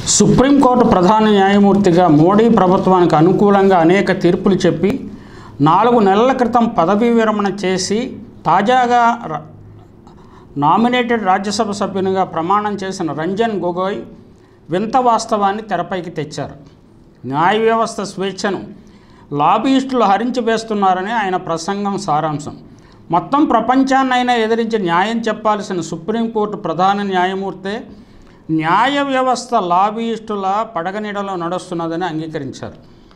supreme court ప్రధాన న్యాయమూర్తిగా మోడీ ప్రభుత్వానికి అనుకూలంగా అనేక తీర్పులు చెప్పి నాలుగు నెలల క్రితం పదవీ విరమణ చేసి తాజాగా ర- నామినేటెడ్ రాజ్యసభ సభ్యునిగా ప్రమాణం చేసిన రంజన్ గొగోయ్ వింత వాస్తవాన్ని తెరపైకి తెచ్చారు న్యాయ వ్యవస్థ స్వేచ్ఛను లాబీయిస్టులు హరించి వేస్తున్నారని ఆయన ప్రసంగం సారాంశం మొత్తం ప్రపంచాన్నైనా ఎదిరించి న్యాయం చెప్పాల్సిన సుప్రీంకోర్టు ప్రధాన న్యాయమూర్తే న్యాయ వ్యవస్థ లాబీయిస్టుల పడగనీడలో నడుస్తున్నదని అంగీకరించారు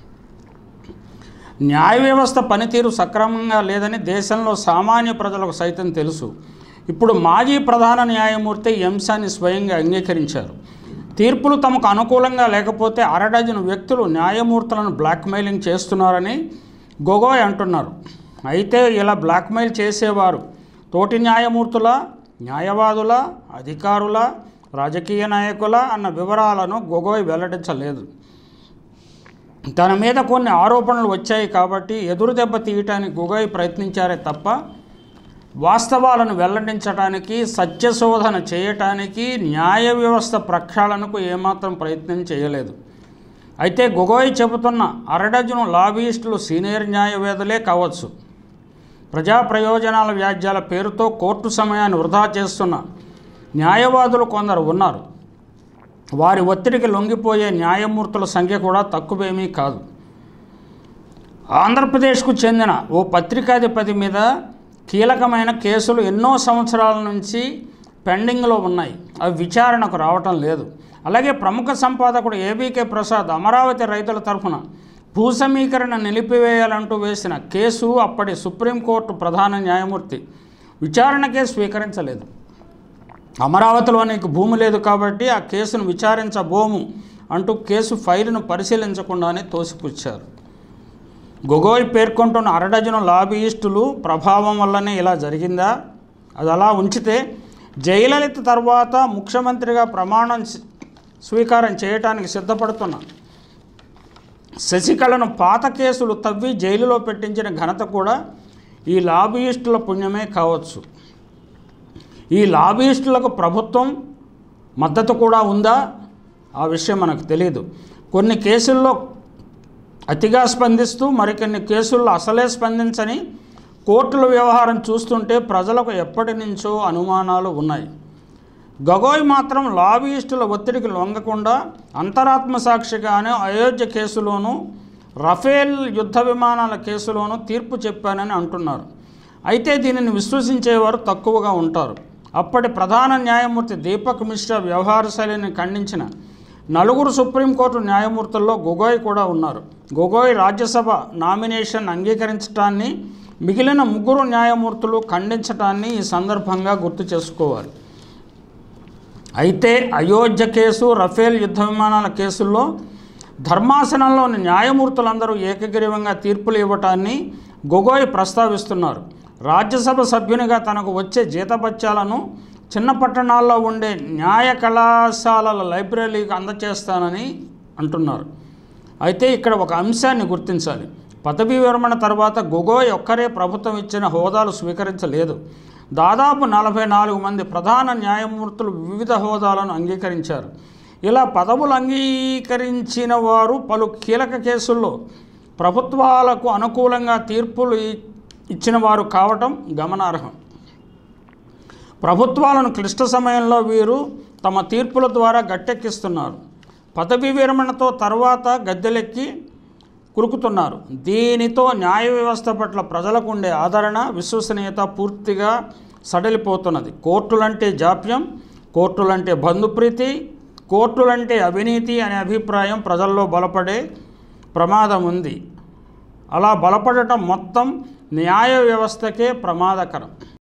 న్యాయ వ్యవస్థ పనితీరు సక్రమంగా లేదని దేశంలో సామాన్య ప్రజలకు సైతం తెలుసు ఇప్పుడు మాజీ ప్రధాన న్యాయమూర్తి ఈ అంశాన్ని స్వయంగా అంగీకరించారు తీర్పులు తమకు అనుకూలంగా లేకపోతే అరడజను వ్యక్తులు న్యాయమూర్తులను బ్లాక్మెయిలింగ్ చేస్తున్నారని గొగోయ్ అంటున్నారు అయితే ఇలా బ్లాక్మెయిల్ చేసేవారు తోటి న్యాయమూర్తుల న్యాయవాదుల అధికారుల రాజకీయ నాయకుల అన్న వివరాలను గొగోయ్ వెల్లడించలేదు తన మీద కొన్ని ఆరోపణలు వచ్చాయి కాబట్టి ఎదురు దెబ్బ తీయటానికి గొగోయ్ ప్రయత్నించారే తప్ప వాస్తవాలను వెల్లడించడానికి సత్యశోధన చేయటానికి న్యాయ వ్యవస్థ ప్రక్షాళనకు ఏమాత్రం ప్రయత్నం చేయలేదు అయితే గొగోయ్ చెబుతున్న అరడజను లాబీయిస్టులు సీనియర్ న్యాయవేదులే కావచ్చు ప్రజా ప్రయోజనాల వ్యాజ్యాల పేరుతో కోర్టు సమయాన్ని వృధా చేస్తున్న న్యాయవాదులు కొందరు ఉన్నారు వారి ఒత్తిడికి లొంగిపోయే న్యాయమూర్తుల సంఖ్య కూడా తక్కువేమీ కాదు ఆంధ్రప్రదేశ్కు చెందిన ఓ పత్రికాధిపతి మీద కీలకమైన కేసులు ఎన్నో సంవత్సరాల నుంచి పెండింగ్లో ఉన్నాయి అవి విచారణకు రావటం లేదు అలాగే ప్రముఖ సంపాదకుడు ఏబీకే ప్రసాద్ అమరావతి రైతుల తరఫున భూ సమీకరణ నిలిపివేయాలంటూ వేసిన కేసు అప్పటి సుప్రీంకోర్టు ప్రధాన న్యాయమూర్తి విచారణకే స్వీకరించలేదు అమరావతిలో నీకు భూమి లేదు కాబట్టి ఆ కేసును విచారించబోము అంటూ కేసు ఫైలును పరిశీలించకుండానే తోసిపుచ్చారు గొగోయ్ పేర్కొంటున్న అరడజను లాబీయిస్టులు ప్రభావం వల్లనే ఇలా జరిగిందా అది అలా ఉంచితే జయలలిత తర్వాత ముఖ్యమంత్రిగా ప్రమాణం స్వీ- స్వీకారం చేయటానికి సిద్ధపడుతున్న శశికళను పాత కేసులు తవ్వి జైలులో పెట్టించిన ఘనత కూడా ఈ లాబీయిస్టుల పుణ్యమే కావచ్చు ఈ లాబీయిస్టులకు ప్రభుత్వం మద్దతు కూడా ఉందా ఆ విషయం మనకు తెలియదు కొన్ని కేసుల్లో అతిగా స్పందిస్తూ మరికొన్ని కేసుల్లో అసలే స్పందించని కోర్టుల వ్యవహారం చూస్తుంటే ప్రజలకు ఎప్పటి నుంచో అనుమానాలు ఉన్నాయి గగోయ్ మాత్రం లాబీయిస్టుల ఒత్తిడికి లొంగకుండా అంతరాత్మ సాక్షిగానే అయోధ్య కేసులోనూ రఫేల్ యుద్ధ విమానాల కేసులోనూ తీర్పు చెప్పానని అంటున్నారు అయితే దీనిని విశ్వసించేవారు తక్కువగా ఉంటారు అప్పటి ప్రధాన న్యాయమూర్తి దీపక్ మిశ్రా వ్యవహార శైలిని ఖండించిన నలుగురు సుప్రీంకోర్టు న్యాయమూర్తుల్లో గొగోయ్ కూడా ఉన్నారు గొగోయ్ రాజ్యసభ నామినేషన్ అంగీకరించడాన్ని మిగిలిన ముగ్గురు న్యాయమూర్తులు ఖండించడాన్ని ఈ సందర్భంగా గుర్తు చేసుకోవాలి అయితే అయోధ్య కేసు రఫేల్ యుద్ధ విమానాల కేసుల్లో ధర్మాసనంలోని న్యాయమూర్తులందరూ ఏకగ్రీవంగా తీర్పులు ఇవ్వటాన్ని గొగోయ్ ప్రస్తావిస్తున్నారు రాజ్యసభ సభ్యునిగా తనకు వచ్చే జీతభత్యాలను చిన్న పట్టణాల్లో ఉండే న్యాయ కళాశాలల లైబ్రరీకి అందచేస్తానని అంటున్నారు అయితే ఇక్కడ ఒక అంశాన్ని గుర్తించాలి పదవీ విరమణ తర్వాత గొగోయ్ ఒక్కరే ప్రభుత్వం ఇచ్చిన హోదాలు స్వీకరించలేదు దాదాపు నలభై నాలుగు మంది ప్రధాన న్యాయమూర్తులు వివిధ హోదాలను అంగీకరించారు ఇలా పదవులు అంగీకరించిన వారు పలు కీలక కేసుల్లో ప్రభుత్వాలకు అనుకూలంగా తీర్పులు ఇ- ఇచ్చిన వారు కావటం గమనార్హం ప్రభుత్వాలను క్లిష్ట సమయంలో వీరు తమ తీర్పుల ద్వారా గట్టెక్కిస్తున్నారు పదవీ విరమణతో తర్వాత గద్దెలెక్కి కురుకుతున్నారు దీనితో న్యాయ వ్యవస్థ పట్ల ప్రజలకు ఉండే ఆదరణ విశ్వసనీయత పూర్తిగా సడలిపోతున్నది కోర్టులంటే జాప్యం కోర్టులంటే బంధుప్రీతి కోర్టులంటే అవినీతి అనే అభిప్రాయం ప్రజల్లో బలపడే ప్రమాదం ఉంది అలా బలపడటం మొత్తం న్యాయ వ్యవస్థకే ప్రమాదకరం